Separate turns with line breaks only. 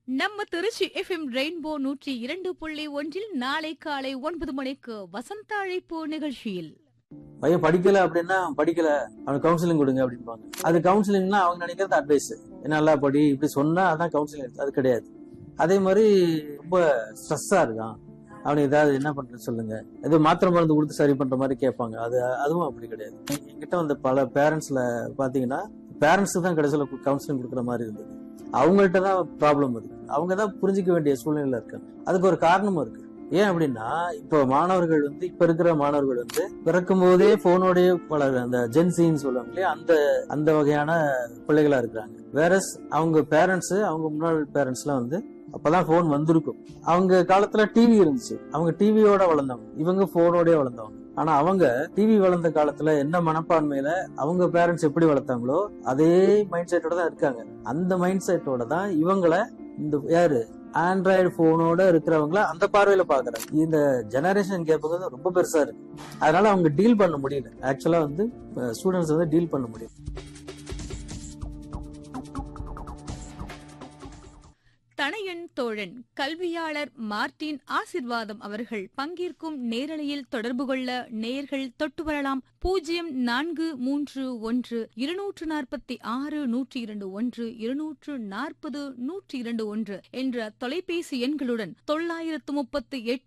நம்ம Trichy FM rainbow நூற்றி இரண்டு புள்ளி ஒன்றில் நாளை காலை ஒன்பது மணிக்கு வசந்த அழைப்பு நிகழ்ச்சியில்
பையன் படிக்கல அப்படின்னா படிக்கல அவனுக்கு கவுன்சிலிங் கொடுங்க அப்படிம்பாங்க அது கவுன்சிலிங்னா அவங்க நினைக்கிறது அட்வைஸ் நல்லா படி இப்படி சொன்னா அதான் கவுன்சிலிங் அது கிடையாது அதே மாதிரி ரொம்ப ஸ்ட்ரெஸ்ஸா இருக்கான் அவனுக்கு ஏதாவது என்ன பண்றது சொல்லுங்க ஏதோ மாத்திரை மருந்து கொடுத்து சரி பண்ற மாதிரி கேட்பாங்க அது அதுவும் அப்படி கிடையாது என்கிட்ட வந்து பல பேரண்ட்ஸ்ல பாத்தீங்கன்னா பேரண்ட்ஸ் தான் கடைசியில் கவுன்சிலிங் கொடுக்குற மாதிரி இருந்தது அவங்கள்ட்ட தான் ப்ராப்ளம் இருக்கு அவங்க தான் புரிஞ்சிக்க வேண்டிய சூழ்நிலையில இருக்காங்க அதுக்கு ஒரு காரணமும் இருக்கு ஏன் அப்படின்னா இப்போ மாணவர்கள் வந்து இப்ப இருக்கிற மாணவர்கள் வந்து பிறக்கும் போதே போனோடய வளர அந்த ஜென்சின்னு சொல்லுவாங்க இல்லையா அந்த அந்த வகையான பிள்ளைகளா இருக்கிறாங்க வேற அவங்க பேரண்ட்ஸ் அவங்க முன்னாள் பேரண்ட்ஸ்லாம் வந்து அப்பதான் போன் வந்திருக்கும் அவங்க காலத்துல டிவி இருந்துச்சு அவங்க டிவியோட வளர்ந்தவங்க இவங்க போனோடய வளர்ந்தவங்க ஆனா அவங்க டிவி வளர்ந்த காலத்துல என்ன மனப்பான்மையில அவங்க பேரண்ட்ஸ் எப்படி வளர்த்தாங்களோ அதே மைண்ட் செட்டோட தான் இருக்காங்க அந்த மைண்ட் செட்டோட தான் இவங்கள இந்த யாரு ஆண்ட்ராய்டு போனோட இருக்கிறவங்கள அந்த பார்வையில பாக்குறாங்க இந்த ஜெனரேஷன் கேப் வந்து ரொம்ப பெருசா இருக்கு அதனால அவங்க டீல் பண்ண முடியல ஆக்சுவலா வந்து ஸ்டூடெண்ட்ஸ் வந்து டீல் பண்ண முடியல
தனையன் தோழன் கல்வியாளர் மார்டின் ஆசிர்வாதம் அவர்கள் பங்கேற்கும் நேரலையில் தொடர்பு கொள்ள நேயர்கள் தொட்டு வரலாம் பூஜ்ஜியம் நான்கு மூன்று ஒன்று இருநூற்று நாற்பத்தி ஆறு நூற்றி இரண்டு ஒன்று இருநூற்று நாற்பது நூற்றி இரண்டு ஒன்று என்ற தொலைபேசி எண்களுடன் தொள்ளாயிரத்து முப்பத்தி எட்டு